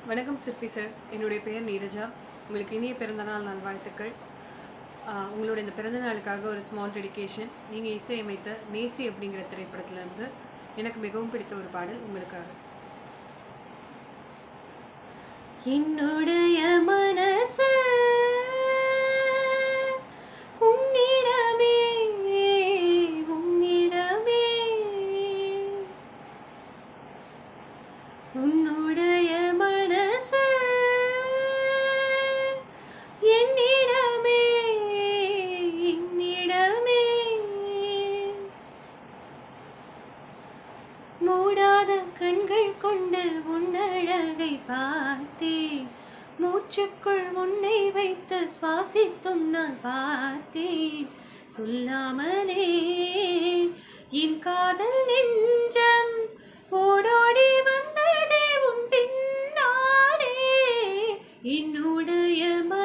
வணக்கம் சிற்பி சார் என்னுடைய பெயர் நீரஜா உங்களுக்கு இனிய பிறந்தநாள் நல்வாழ்த்துக்கள் ஆஹ் உங்களோட இந்த பிறந்த நாளுக்காக ஒரு ஸ்மால் டெடிகேஷன் நீங்கள் இசையமைத்த நேசி அப்படிங்கிற திரைப்படத்திலேருந்து எனக்கு மிகவும் பிடித்த ஒரு பாடல் உங்களுக்காக என்னுடைய மனசு உன்னிடமே உன்னிடமே உன்னுடைய மனசு என்னிடமே என்னிடமே மூடாத கண்கள் கொண்டு உன்னழகை பார்த்தேன் மூச்சுக்குள் உன்னை வைத்து சுவாசித்தும் நான் பார்த்தேன் சொல்லாமலே என் காதல் நெஞ்சம் ஓடோடி வந்ததே உன் பின்னாலே என்னுடைய ம